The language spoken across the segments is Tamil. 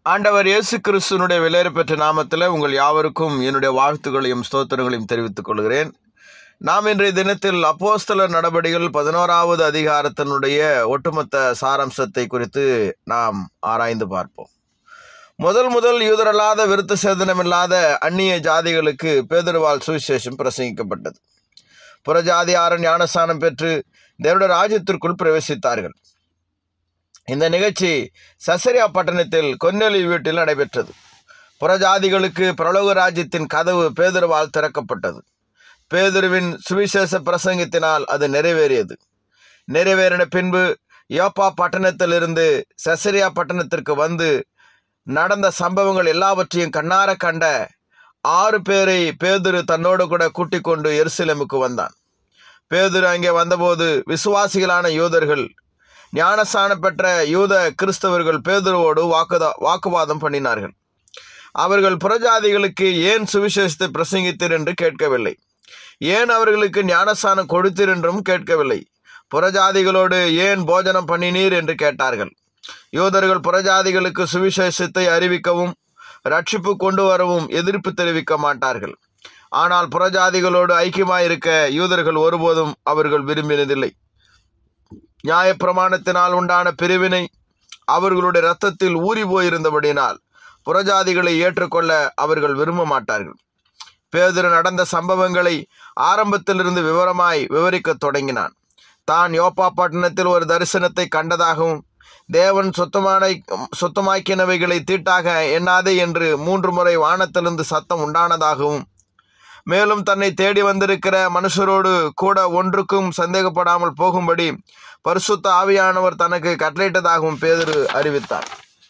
ஆண்டவர் இயேசு கிறிஸ்துனுடைய விலையேற பெற்ற நாமத்தில் உங்கள் யாவருக்கும் என்னுடைய வாழ்த்துக்களையும் ஸ்தோத்திரங்களையும் தெரிவித்துக் கொள்கிறேன் நாம் இன்றைய தினத்தில் அப்போஸ்தலர் நடபடிகள் பதினோராவது அதிகாரத்தினுடைய ஒட்டுமொத்த சாராம்சத்தை குறித்து நாம் ஆராய்ந்து பார்ப்போம் முதல் முதல் யூதரல்லாத விருத்த சேதனமில்லாத அந்நிய ஜாதிகளுக்கு பேதுருவால் சுவிசேஷம் பிரசங்கிக்கப்பட்டது புறஜாதியாரன் ஞானஸ்தானம் பெற்று தேவனுடைய ராஜ்யத்திற்குள் பிரவேசித்தார்கள் இந்த நிகழ்ச்சி சசரியா பட்டணத்தில் கொன்னெலி வீட்டில் நடைபெற்றது புறஜாதிகளுக்கு பிரலோக ராஜ்யத்தின் கதவு பேதுருவால் திறக்கப்பட்டது பேதுருவின் சுவிசேஷ பிரசங்கத்தினால் அது நிறைவேறியது நிறைவேறின பின்பு யோப்பா பட்டணத்திலிருந்து சசரியா பட்டணத்திற்கு வந்து நடந்த சம்பவங்கள் எல்லாவற்றையும் கண்ணார கண்ட ஆறு பேரை பேதுரு தன்னோடு கூட கூட்டிக் கொண்டு எருசலேமுக்கு வந்தான் பேதுரு அங்கே வந்தபோது விசுவாசிகளான யூதர்கள் ஞானஸ்தானம் பெற்ற யூத கிறிஸ்தவர்கள் பேதுருவோடு வாக்குதா வாக்குவாதம் பண்ணினார்கள் அவர்கள் புறஜாதிகளுக்கு ஏன் சுவிசேஷத்தை பிரசங்கித்தீர் என்று கேட்கவில்லை ஏன் அவர்களுக்கு ஞானஸ்தானம் கொடுத்தீர் என்றும் கேட்கவில்லை புறஜாதிகளோடு ஏன் போஜனம் பண்ணினீர் என்று கேட்டார்கள் யூதர்கள் புறஜாதிகளுக்கு சுவிசேஷத்தை அறிவிக்கவும் ரட்சிப்பு கொண்டு வரவும் எதிர்ப்பு தெரிவிக்க மாட்டார்கள் ஆனால் புறஜாதிகளோடு ஐக்கியமாயிருக்க யூதர்கள் ஒருபோதும் அவர்கள் விரும்பினதில்லை நியாயப்பிரமாணத்தினால் உண்டான பிரிவினை அவர்களுடைய இரத்தத்தில் ஊறி போயிருந்தபடியினால் புறஜாதிகளை ஏற்றுக்கொள்ள அவர்கள் விரும்ப மாட்டார்கள் பேதுரு நடந்த சம்பவங்களை ஆரம்பத்திலிருந்து விவரமாய் விவரிக்கத் தொடங்கினான் தான் யோப்பா பட்டணத்தில் ஒரு தரிசனத்தை கண்டதாகவும் தேவன் சுத்தமான சுத்தமாக்கினவைகளை தீட்டாக எண்ணாதே என்று மூன்று முறை வானத்திலிருந்து சத்தம் உண்டானதாகவும் மேலும் தன்னை தேடி வந்திருக்கிற மனுஷரோடு கூட ஒன்றுக்கும் சந்தேகப்படாமல் போகும்படி பரிசுத்த ஆவியானவர் தனக்கு கட்டளையிட்டதாகவும் பேதுரு அறிவித்தார்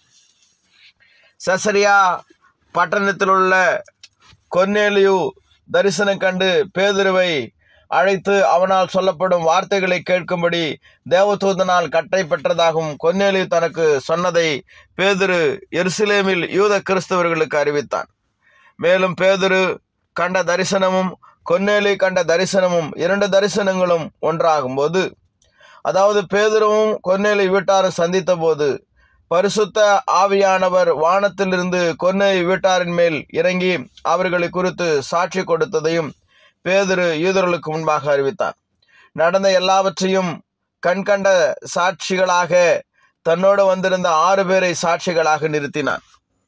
சசரியா பட்டணத்தில் உள்ள கொன்னேலியு தரிசனம் கண்டு பேதுருவை அழைத்து அவனால் சொல்லப்படும் வார்த்தைகளை கேட்கும்படி தேவதூதனால் கட்டை பெற்றதாகவும் கொன்னேலியு தனக்கு சொன்னதை பேதுரு எருசலேமில் யூத கிறிஸ்தவர்களுக்கு அறிவித்தான் மேலும் பேதுரு கண்ட தரிசனமும் கொன்னேலி கண்ட தரிசனமும் இரண்டு தரிசனங்களும் ஒன்றாகும்போது அதாவது பேதுருவும் கொன்னேலி வீட்டாரும் சந்தித்த போது பரிசுத்த ஆவியானவர் வானத்திலிருந்து கொன்னேலி வீட்டாரின் மேல் இறங்கி அவர்களை குறித்து சாட்சி கொடுத்ததையும் பேதுரு யூதர்களுக்கு முன்பாக அறிவித்தான் நடந்த எல்லாவற்றையும் கண்கண்ட சாட்சிகளாக தன்னோடு வந்திருந்த ஆறு பேரை சாட்சிகளாக நிறுத்தினான்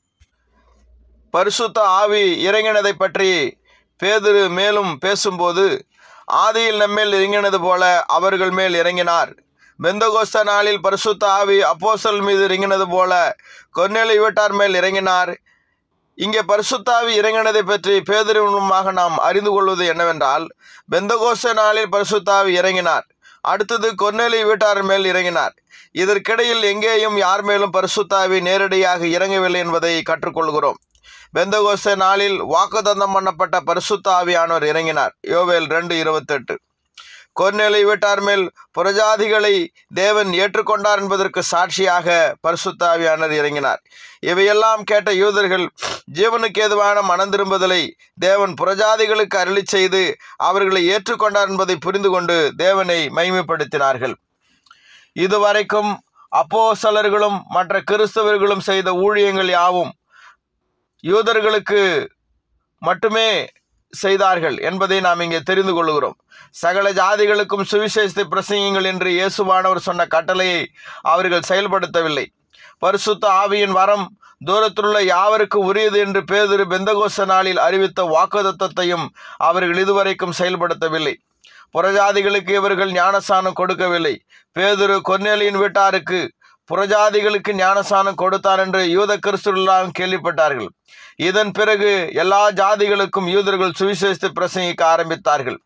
பரிசுத்த ஆவி இறங்கினதை பற்றி பேதுரு மேலும் பேசும்போது ஆதியில் நம்மேல் இறங்கினது போல அவர்கள் மேல் இறங்கினார் பெந்தகோஸ்த நாளில் பரிசுத்த ஆவி அப்போசல் மீது இறங்கினது போல கொன்னேலி வீட்டார் மேல் இறங்கினார் இங்கே பரிசுத்தாவி இறங்கினதை பற்றி பேதறிவுமாக நாம் அறிந்து கொள்வது என்னவென்றால் பெந்தகோச நாளில் பரிசுத்தாவி இறங்கினார் அடுத்தது கொன்னேலி வீட்டார் மேல் இறங்கினார் இதற்கிடையில் எங்கேயும் யார் மேலும் பரிசுத்தாவி நேரடியாக இறங்கவில்லை என்பதை கற்றுக்கொள்கிறோம் பெந்தகோச நாளில் வாக்குதந்தம் பண்ணப்பட்ட பரிசுத்த ஆவியானவர் இறங்கினார் யோவேல் ரெண்டு இருபத்தெட்டு கொர்நேலை வீட்டார் மேல் புறஜாதிகளை தேவன் ஏற்றுக்கொண்டார் என்பதற்கு சாட்சியாக பரிசுத்தாவியானர் இறங்கினார் இவையெல்லாம் கேட்ட யூதர்கள் ஜீவனுக்கு ஏதுவான மனம் திரும்புதலை தேவன் புறஜாதிகளுக்கு அருளி செய்து அவர்களை ஏற்றுக்கொண்டார் என்பதை புரிந்து கொண்டு தேவனை மைமைப்படுத்தினார்கள் இதுவரைக்கும் அப்போசலர்களும் மற்ற கிறிஸ்தவர்களும் செய்த ஊழியங்கள் யாவும் யூதர்களுக்கு மட்டுமே செய்தார்கள் என்பதை நாம் இங்கே தெரிந்து கொள்கிறோம் சகல ஜாதிகளுக்கும் சுவிசேஷத்தை பிரசங்கிங்கள் என்று இயேசுவானவர் சொன்ன கட்டளையை அவர்கள் செயல்படுத்தவில்லை பரிசுத்த ஆவியின் வரம் தூரத்திலுள்ள யாவருக்கு உரியது என்று பேதிரு பெந்தகோச நாளில் அறிவித்த வாக்குதத்தத்தையும் அவர்கள் இதுவரைக்கும் செயல்படுத்தவில்லை புறஜாதிகளுக்கு இவர்கள் ஞானஸ்தானம் கொடுக்கவில்லை பேதுரு கொன்னேலியின் வீட்டாருக்கு புறஜாதிகளுக்கு ஞானஸ்தானம் கொடுத்தார் என்று யூத கிறிஸ்துவெல்லாம் கேள்விப்பட்டார்கள் இதன் பிறகு எல்லா ஜாதிகளுக்கும் யூதர்கள் சுவிசேஷத்தை பிரசங்கிக்க ஆரம்பித்தார்கள்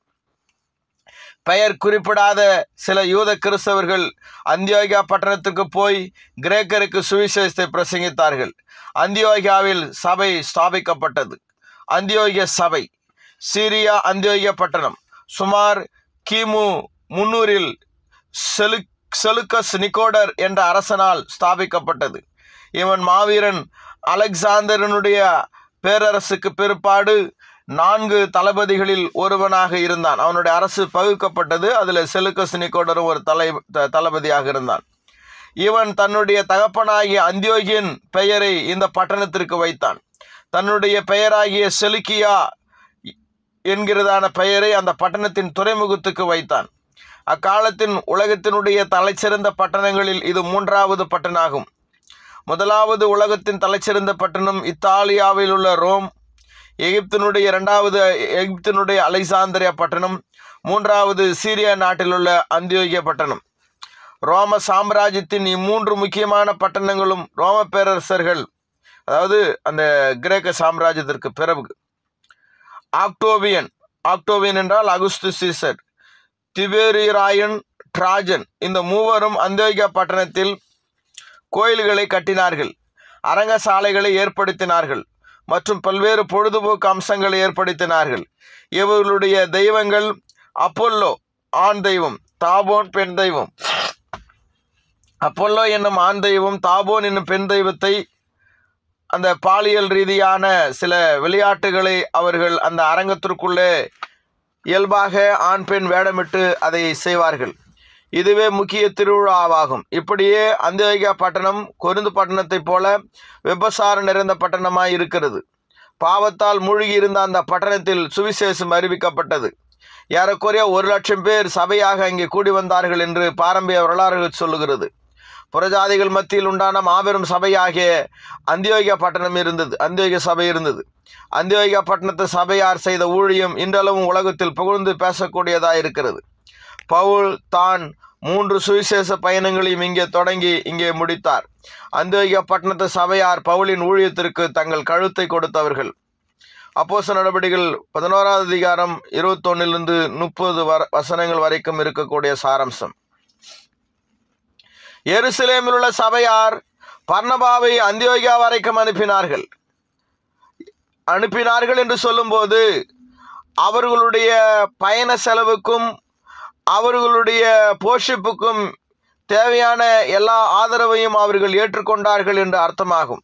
பெயர் குறிப்பிடாத சில யூத கிறிஸ்தவர்கள் அந்தியோகியா பட்டணத்துக்கு போய் கிரேக்கருக்கு சுவிசேஷத்தை பிரசங்கித்தார்கள் அந்தியோகியாவில் சபை ஸ்தாபிக்கப்பட்டது அந்தியோகிய சபை சீரியா அந்தியோகிய பட்டணம் சுமார் கிமு முன்னூறில் செலு செலுக்கஸ் நிக்கோடர் என்ற அரசனால் ஸ்தாபிக்கப்பட்டது இவன் மாவீரன் அலெக்சாந்தரனுடைய பேரரசுக்கு பிற்பாடு நான்கு தளபதிகளில் ஒருவனாக இருந்தான் அவனுடைய அரசு பகுக்கப்பட்டது அதில் செலுக்கஸ் நிக்கோடரும் ஒரு தலை த- தளபதியாக இருந்தான் இவன் தன்னுடைய தகப்பனாகிய அந்தியோகியின் பெயரை இந்த பட்டணத்திற்கு வைத்தான் தன்னுடைய பெயராகிய செலுக்கியா என்கிறதான பெயரை அந்த பட்டணத்தின் துறைமுகத்துக்கு வைத்தான் அக்காலத்தின் உலகத்தினுடைய தலைச்சிறந்த பட்டணங்களில் இது மூன்றாவது பட்டணமாகும் முதலாவது உலகத்தின் தலைச்சிறந்த பட்டணம் இத்தாலியாவில் உள்ள ரோம் எகிப்தினுடைய இரண்டாவது எகிப்தினுடைய அலெக்சாந்திரியா பட்டணம் மூன்றாவது சீரியா நாட்டில் உள்ள அந்தியோகிய பட்டணம் ரோம சாம்ராஜ்யத்தின் இம்மூன்று முக்கியமான பட்டணங்களும் ரோம பேரரசர்கள் அதாவது அந்த கிரேக்க சாம்ராஜ்யத்திற்கு பிறகு ஆக்டோவியன் ஆக்டோவியன் என்றால் அகுஸ்து சீசர் திபேரியராயன் ட்ராஜன் இந்த மூவரும் அந்தியோகியா பட்டணத்தில் கோயில்களை கட்டினார்கள் அரங்க சாலைகளை ஏற்படுத்தினார்கள் மற்றும் பல்வேறு பொழுதுபோக்கு அம்சங்களை ஏற்படுத்தினார்கள் இவர்களுடைய தெய்வங்கள் அப்போல்லோ ஆண் தெய்வம் தாபோன் பெண் தெய்வம் அப்போல்லோ என்னும் ஆண் தெய்வம் தாபோன் என்னும் பெண் தெய்வத்தை அந்த பாலியல் ரீதியான சில விளையாட்டுகளை அவர்கள் அந்த அரங்கத்திற்குள்ளே இயல்பாக ஆண் பெண் வேடமிட்டு அதை செய்வார்கள் இதுவே முக்கிய திருவிழாவாகும் இப்படியே அந்தியோகியா பட்டணம் கொருந்து பட்டணத்தைப் போல விபசாரம் நிறைந்த பட்டணமாய் இருக்கிறது பாவத்தால் மூழ்கி இருந்த அந்த பட்டணத்தில் சுவிசேஷம் அறிவிக்கப்பட்டது ஏறக்குறைய ஒரு லட்சம் பேர் சபையாக அங்கே கூடி வந்தார்கள் என்று பாரம்பரிய வரலாறுகள் சொல்லுகிறது புறஜாதிகள் மத்தியில் உண்டான மாபெரும் சபையாகிய அந்தியோகியா பட்டணம் இருந்தது அந்தியோகிய சபை இருந்தது அந்தியோகியா பட்டணத்து சபையார் செய்த ஊழியம் இன்றளவும் உலகத்தில் புகழ்ந்து பேசக்கூடியதாக இருக்கிறது பவுல் தான் மூன்று சுவிசேஷ பயணங்களையும் இங்கே தொடங்கி இங்கே முடித்தார் அந்தியோகியா பட்டணத்து சபையார் பவுலின் ஊழியத்திற்கு தங்கள் கழுத்தை கொடுத்தவர்கள் அப்போச நடவடிக்கைகள் பதினோராவது அதிகாரம் இருபத்தொன்னிலிருந்து முப்பது வர வசனங்கள் வரைக்கும் இருக்கக்கூடிய சாராம்சம் எருசலேமில் உள்ள சபையார் பர்ணபாவை அந்தியோகியா வரைக்கும் அனுப்பினார்கள் அனுப்பினார்கள் என்று சொல்லும்போது அவர்களுடைய பயண செலவுக்கும் அவர்களுடைய போஷிப்புக்கும் தேவையான எல்லா ஆதரவையும் அவர்கள் ஏற்றுக்கொண்டார்கள் என்று அர்த்தமாகும்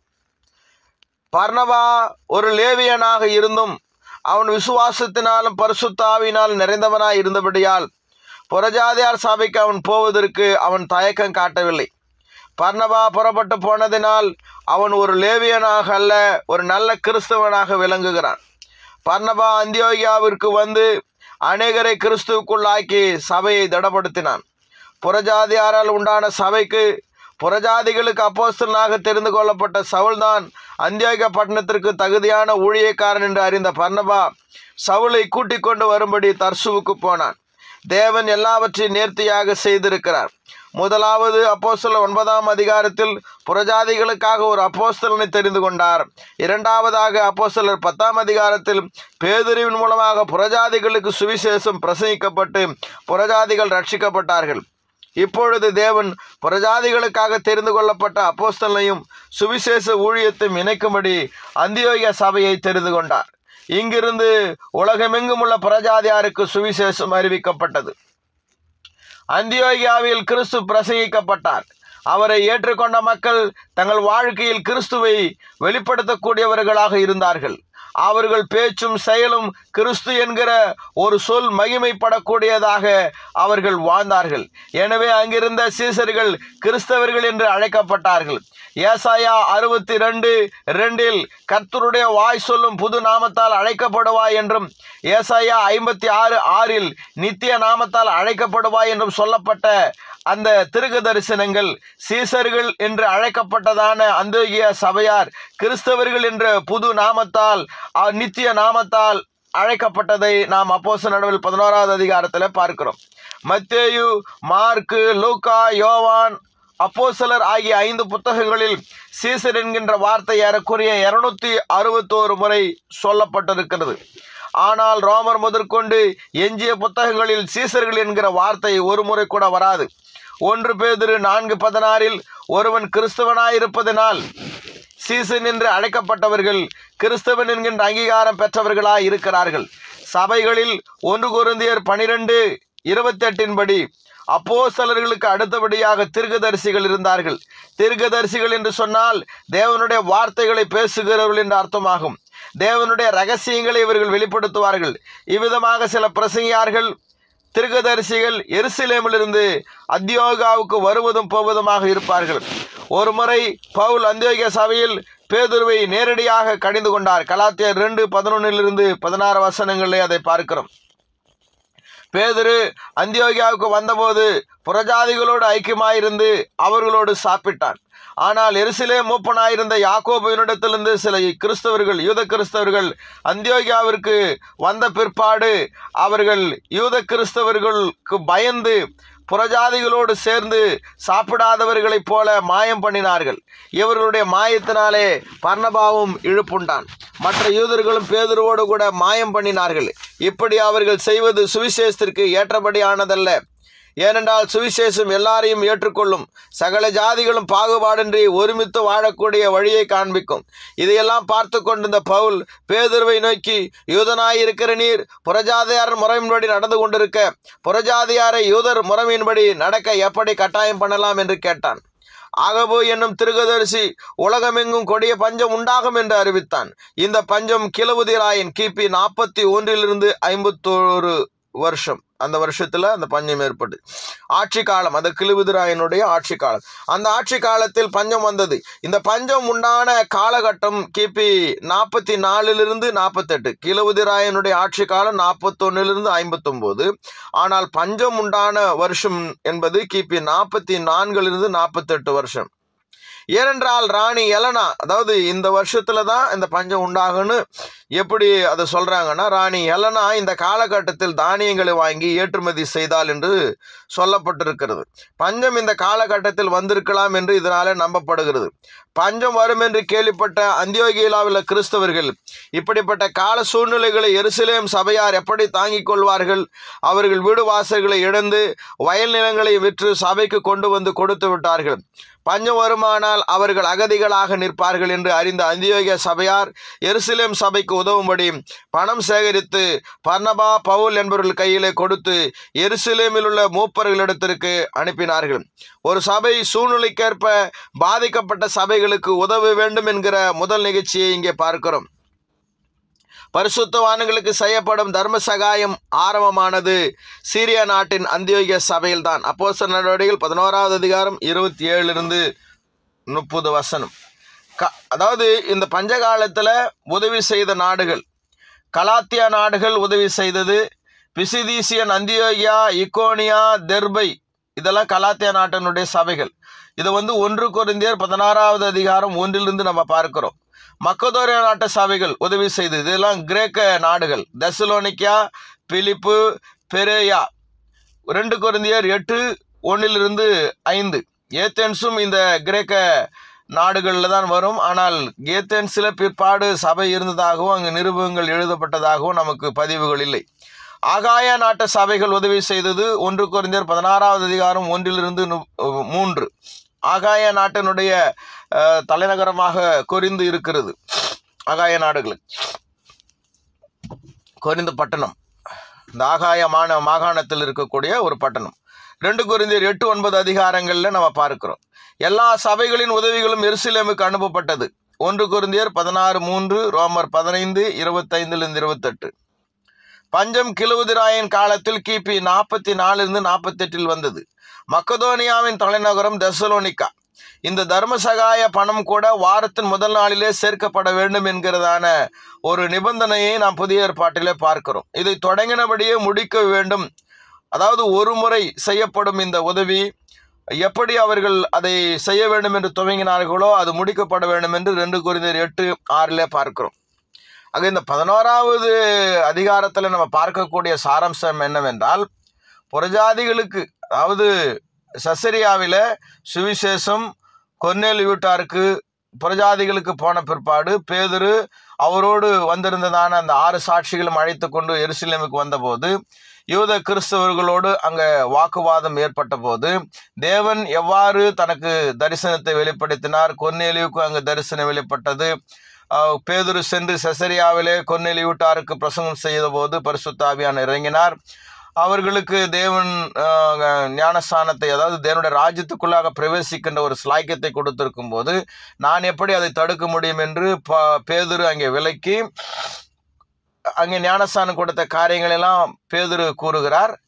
பர்ணபா ஒரு லேவியனாக இருந்தும் அவன் விசுவாசத்தினாலும் பரிசுத்தாவினால் நிறைந்தவனாய் இருந்தபடியால் புறஜாதியார் சபைக்கு அவன் போவதற்கு அவன் தயக்கம் காட்டவில்லை பர்ணபா புறப்பட்டு போனதினால் அவன் ஒரு லேவியனாக அல்ல ஒரு நல்ல கிறிஸ்தவனாக விளங்குகிறான் பர்ணபா அந்தியோகியாவிற்கு வந்து அநேகரை கிறிஸ்துவுக்குள்ளாக்கி சபையை திடப்படுத்தினான் புறஜாதியாரால் உண்டான சபைக்கு புறஜாதிகளுக்கு அப்போஸ்தலனாக தெரிந்து கொள்ளப்பட்ட சவுல்தான் அந்தியோகிய பட்டணத்திற்கு தகுதியான ஊழியக்காரன் என்று அறிந்த பர்ணபா சவுலை கூட்டிக் கொண்டு வரும்படி தர்சுவுக்கு போனான் தேவன் எல்லாவற்றையும் நேர்த்தியாக செய்திருக்கிறார் முதலாவது அப்போஸ்தலர் ஒன்பதாம் அதிகாரத்தில் புறஜாதிகளுக்காக ஒரு அப்போஸ்தலனை தெரிந்து கொண்டார் இரண்டாவதாக அப்போஸ்தலர் பத்தாம் அதிகாரத்தில் பேதுருவின் மூலமாக புறஜாதிகளுக்கு சுவிசேஷம் பிரசங்கிக்கப்பட்டு புறஜாதிகள் ரட்சிக்கப்பட்டார்கள் இப்பொழுது தேவன் புறஜாதிகளுக்காக தெரிந்து கொள்ளப்பட்ட அப்போஸ்தலனையும் சுவிசேஷ ஊழியத்தையும் இணைக்கும்படி அந்தியோகிய சபையை தெரிந்து கொண்டார் இங்கிருந்து உலகமெங்கும் உள்ள புறஜாதியாருக்கு சுவிசேஷம் அறிவிக்கப்பட்டது அந்தியோகியாவில் கிறிஸ்து பிரசங்கிக்கப்பட்டார் அவரை ஏற்றுக்கொண்ட மக்கள் தங்கள் வாழ்க்கையில் கிறிஸ்துவை வெளிப்படுத்தக்கூடியவர்களாக இருந்தார்கள் அவர்கள் பேச்சும் செயலும் கிறிஸ்து என்கிற ஒரு சொல் மகிமைப்படக்கூடியதாக அவர்கள் வாழ்ந்தார்கள் எனவே அங்கிருந்த சீசர்கள் கிறிஸ்தவர்கள் என்று அழைக்கப்பட்டார்கள் ஏசாயா அறுபத்தி ரெண்டு ரெண்டில் கர்த்தருடைய வாய் சொல்லும் புது நாமத்தால் அழைக்கப்படுவாய் என்றும் ஏசாயா ஐம்பத்தி ஆறு ஆறில் நித்திய நாமத்தால் அழைக்கப்படுவாய் என்றும் சொல்லப்பட்ட அந்த திருக தரிசனங்கள் சீசர்கள் என்று அழைக்கப்பட்டதான அந்தோகிய சபையார் கிறிஸ்தவர்கள் என்ற புது நாமத்தால் அ- நித்திய நாமத்தால் அழைக்கப்பட்டதை நாம் அப்போஸ் நடுவில் பதினோராவது அதிகாரத்தில் பார்க்கிறோம் மத்தேயு மார்க்கு லூக்கா யோவான் அப்போஸ்தலர் ஆகிய ஐந்து புத்தகங்களில் சீசர் என்கின்ற வார்த்தை ஏறக்குறைய இருநூத்தி அறுபத்தோரு முறை சொல்லப்பட்டிருக்கிறது ஆனால் ரோமர் முதற்கொண்டு எஞ்சிய புத்தகங்களில் சீசர்கள் என்கிற வார்த்தை ஒரு முறை கூட வராது ஒன்று பேதிரு நான்கு பதினாறில் ஒருவன் கிறிஸ்தவனாயிருப்பதனால் சீசன் என்று அழைக்கப்பட்டவர்கள் கிறிஸ்தவன் என்கின்ற அங்கீகாரம் பெற்றவர்களாய் இருக்கிறார்கள் சபைகளில் ஒன்று குருந்தியர் பனிரெண்டு இருபத்தெட்டின் படி அப்போஸ்தலர்களுக்கு அடுத்தபடியாக தீர்க்கதரிசிகள் இருந்தார்கள் தீர்க்கதரிசிகள் என்று சொன்னால் தேவனுடைய வார்த்தைகளை பேசுகிறவர்கள் என்று திருக்கதரிசிகள் எருசலேமிலிருந்து அத்தியோகாவுக்கு வருவதும் போவதுமாக இருப்பார்கள் ஒருமுறை பவுல் அந்தியோகிய சபையில் பேதுருவை நேரடியாக கடிந்து கொண்டார் கலாத்தியர் ரெண்டு பதினொன்னிலிருந்து பதினாறு வசனங்களிலே அதை பார்க்கிறோம் பேதுரு அந்தியோகியாவுக்கு வந்தபோது புறஜாதிகளோடு ஐக்கியமாயிருந்து அவர்களோடு சாப்பிட்டான் ஆனால் எருசலே மூப்பனாயிருந்த யாக்கோபுவினிடத்திலிருந்து சில கிறிஸ்தவர்கள் யூத கிறிஸ்தவர்கள் அந்தியோகியாவிற்கு வந்த பிற்பாடு அவர்கள் யூத கிறிஸ்தவர்களுக்கு பயந்து புறஜாதிகளோடு சேர்ந்து சாப்பிடாதவர்களைப் போல மாயம் பண்ணினார்கள் இவர்களுடைய மாயத்தினாலே பர்ணபாவும் இழுப்புண்டான் மற்ற யூதர்களும் பேதுருவோடு கூட மாயம் பண்ணினார்கள் இப்படி அவர்கள் செய்வது சுவிசேஷத்திற்கு ஏற்றபடியானதல்ல ஏனென்றால் சுவிசேஷம் எல்லாரையும் ஏற்றுக்கொள்ளும் சகல ஜாதிகளும் பாகுபாடின்றி ஒருமித்து வாழக்கூடிய வழியை காண்பிக்கும் இதையெல்லாம் பார்த்து கொண்டிருந்த பவுல் பேதுருவை நோக்கி யூதனாயிருக்கிற நீர் புறஜாதியார் முறையின்படி நடந்து கொண்டிருக்க புறஜாதியாரை யூதர் முறைமையின்படி நடக்க எப்படி கட்டாயம் பண்ணலாம் என்று கேட்டான் ஆகபோ என்னும் திருகதரிசி உலகமெங்கும் கொடிய பஞ்சம் உண்டாகும் என்று அறிவித்தான் இந்த பஞ்சம் கிளவுதிராயன் கிபி நாற்பத்தி ஒன்றிலிருந்து ஐம்பத்தோரு வருஷம் அந்த வருஷத்துல அந்த பஞ்சம் ஏற்பட்டு ஆட்சி காலம் அந்த கிழுவுதிராயனுடைய ஆட்சி காலம் அந்த ஆட்சி காலத்தில் பஞ்சம் வந்தது இந்த பஞ்சம் உண்டான காலகட்டம் கிபி நாற்பத்தி நாலிலிருந்து நாற்பத்தெட்டு கிழவுதிராயனுடைய ஆட்சி காலம் நாற்பத்தொன்னிலிருந்து ஐம்பத்தொம்போது ஆனால் பஞ்சம் உண்டான வருஷம் என்பது கிபி நாற்பத்தி நான்கிலிருந்து நாற்பத்தெட்டு வருஷம் ஏனென்றால் ராணி எலனா அதாவது இந்த வருஷத்துல தான் இந்த பஞ்சம் உண்டாகும்னு எப்படி அதை சொல்றாங்கன்னா ராணி எலனா இந்த காலகட்டத்தில் தானியங்களை வாங்கி ஏற்றுமதி செய்தால் என்று சொல்லப்பட்டிருக்கிறது பஞ்சம் இந்த காலகட்டத்தில் வந்திருக்கலாம் என்று இதனால நம்பப்படுகிறது பஞ்சம் வரும் என்று கேள்விப்பட்ட அந்தியோகியிலாவில் கிறிஸ்தவர்கள் இப்படிப்பட்ட கால சூழ்நிலைகளை எருசலேம் சபையார் எப்படி தாங்கிக் கொள்வார்கள் அவர்கள் வீடு வாசல்களை இழந்து வயல் நிலங்களை விற்று சபைக்கு கொண்டு வந்து கொடுத்து விட்டார்கள் பஞ்சம் வருமானால் அவர்கள் அகதிகளாக நிற்பார்கள் என்று அறிந்த அந்தியோகிய சபையார் எருசலேம் சபைக்கு உதவும்படி பணம் சேகரித்து பர்னபா பவுல் என்பவர்கள் கையிலே கொடுத்து எருசலேமில் உள்ள மூப்பர்களிடத்திற்கு அனுப்பினார்கள் ஒரு சபை சூழ்நிலைக்கேற்ப பாதிக்கப்பட்ட சபைகளுக்கு உதவ வேண்டும் என்கிற முதல் நிகழ்ச்சியை இங்கே பார்க்கிறோம் பரிசுத்தவான்களுக்கு செய்யப்படும் தர்ம சகாயம் ஆரம்பமானது சீரியா நாட்டின் அந்தியோகிய சபையில்தான் அப்போஸ்தலர் நடவடிக்கைகள் பதினோராவது அதிகாரம் இருபத்தி ஏழுலேருந்து முப்பது வசனம் க அதாவது இந்த பஞ்சகாலத்தில் உதவி செய்த நாடுகள் கலாத்தியா நாடுகள் உதவி செய்தது பிசிதீசியன் அந்தியோகியா இக்கோனியா தெர்பை இதெல்லாம் கலாத்தியா நாட்டினுடைய சபைகள் இதை வந்து ஒன்று கொரிந்தியர் பதினாறாவது அதிகாரம் ஒன்றிலிருந்து நம்ம பார்க்கிறோம் மக்கதோரிய நாட்டு சபைகள் உதவி செய்தது இதெல்லாம் கிரேக்க நாடுகள் தெசலோனிக்கா பிலிப்பு பெரேயா ரெண்டு கொரிந்தியர் எட்டு ஒன்றிலிருந்து ஐந்து ஏத்தென்ஸும் இந்த கிரேக்க நாடுகளில் தான் வரும் ஆனால் ஏத்தென்ஸில் பிற்பாடு சபை இருந்ததாகவும் அங்கு நிருபங்கள் எழுதப்பட்டதாகவும் நமக்கு பதிவுகள் இல்லை ஆகாய நாட்டு சபைகள் உதவி செய்தது ஒன்று குறைந்தர் பதினாறாவது அதிகாரம் ஒன்றிலிருந்து நு- மூன்று ஆகாய நாட்டினுடைய அஹ், தலைநகரமாக கொரிந்து இருக்கிறது ஆகாய நாடுகள் கொரிந்து பட்டணம் இந்த ஆகாய மான மாகாணத்தில் இருக்கக்கூடிய ஒரு பட்டணம் ரெண்டு குருந்தியர் எட்டு ஒன்பது அதிகாரங்களில் நம்ம பார்க்கிறோம் எல்லா சபைகளின் உதவிகளும் எருசலேமுக்கு அனுப்பப்பட்டது ஒன்று குருந்தியர் பதினாறு மூன்று ரோமர் பதினைந்து இருபத்தைந்துலேருந்து இருபத்தெட்டு பஞ்சம் கிழுவுதிராயன் காலத்தில் கிபி நாற்பத்தி நாலிருந்து நாற்பத்தெட்டில் வந்தது மக்கதோனியாவின் தலைநகரம் தெசலோனிக்கா இந்த தர்ம சகாய பணம் கூட வாரத்தின் முதல் நாளிலே சேர்க்கப்பட வேண்டும் என்கிறதான ஒரு நிபந்தனையை நாம் புதிய ஏற்பாட்டிலே பார்க்கிறோம் இதை தொடங்கினபடியே முடிக்க வேண்டும் அதாவது ஒரு முறை செய்யப்படும் இந்த உதவி எப்படி அவர்கள் அதை செய்ய வேண்டும் என்று துவங்கினார்களோ அது முடிக்கப்பட வேண்டும் என்று ரெண்டு குறிந்தர் எட்டு ஆறிலே பார்க்கிறோம் ஆக இந்த பதினோராவது அதிகாரத்தில் நம்ம பார்க்கக்கூடிய சாராம்சம் என்னவென்றால் புறஜாதிகளுக்கு அதாவது சசரியாவில் சுவிசேஷம் கொர்நேலி வீட்டாருக்கு புறஜாதிகளுக்கு போன பிற்பாடு பேதுரு அவரோடு வந்திருந்ததான அந்த ஆறு சாட்சிகளும் அழைத்து கொண்டு எருசலேமுக்கு வந்தபோது யூத கிறிஸ்தவர்களோடு அங்கே வாக்குவாதம் ஏற்பட்ட போது தேவன் எவ்வாறு தனக்கு தரிசனத்தை வெளிப்படுத்தினார் கொர்நேலியுக்கு அங்கு தரிசனம் வெளிப்பட்டது அஹ், பேதுரு சென்று செசரியாவிலே கொர்நேலி வீட்டாருக்கு பிரசங்கம் செய்த போது பரிசுத்தாவியான் இறங்கினார் அவர்களுக்கு தேவன் அஹ், ஞானஸ்தானத்தை அதாவது தேவனுடைய ராஜ்யத்துக்குள்ளாக பிரவேசிக்கின்ற ஒரு ஸ்லாக்கியத்தை கொடுத்திருக்கும் போது நான் எப்படி அதை தடுக்க முடியும் என்று ப பேதுரு அங்கே விலக்கி அங்கே ஞானஸ்தானம் கொடுத்த காரியங்களெல்லாம் பேதுரு கூறுகிறார்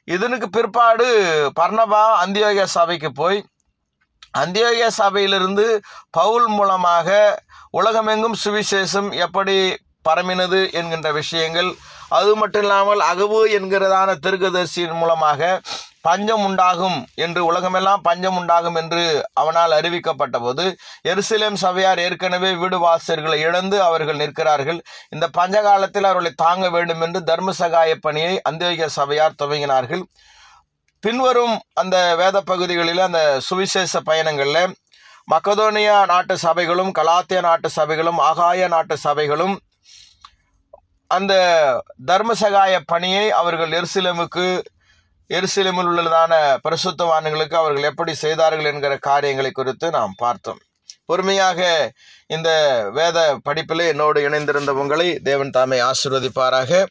இதனுக்கு பிற்பாடு பர்ணபா அந்தியோகிய சபைக்கு போய் அந்தியோகிய சபையிலிருந்து பவுல் மூலமாக உலகமெங்கும் சுவிசேஷம் எப்படி பரமினது என்கின்ற விஷயங்கள் அது மட்டும் இல்லாமல் அகவு என்கிறதான திருக்கதர்சியின் மூலமாக பஞ்சம் உண்டாகும் என்று உலகமெல்லாம் பஞ்சம் உண்டாகும் என்று அவனால் அறிவிக்கப்பட்ட போது எருசலேம் சபையார் ஏற்கனவே வீடு வாசல்களை இழந்து அவர்கள் நிற்கிறார்கள் இந்த பஞ்ச காலத்தில் அவர்களை தாங்க வேண்டும் என்று தர்ம சகாய பணியை அந்தியோகிய சபையார் துவங்கினார்கள் பின்வரும் அந்த வேத பகுதிகளில் அந்த சுவிசேஷ பயணங்களில் மக்கதோனியா நாட்டு சபைகளும் கலாத்திய நாட்டு சபைகளும் ஆகாய நாட்டு சபைகளும் அந்த தர்மசகாய பணியை அவர்கள் எருசலேமுக்கு எருசலேமில் உள்ளதான பரிசுத்தவான்களுக்கு அவர்கள் எப்படி செய்தார்கள் என்கிற காரியங்களை குறித்து நாம் பார்த்தோம் பொறுமையாக இந்த வேத படிப்பில் என்னோடு இணைந்திருந்த உங்களை தேவன் தாமே ஆசிர்வதிப்பாராக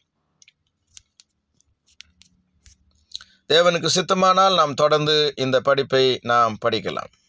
தேவனுக்கு சித்தமானால் நாம் தொடர்ந்து இந்த படிப்பை நாம் படிக்கலாம்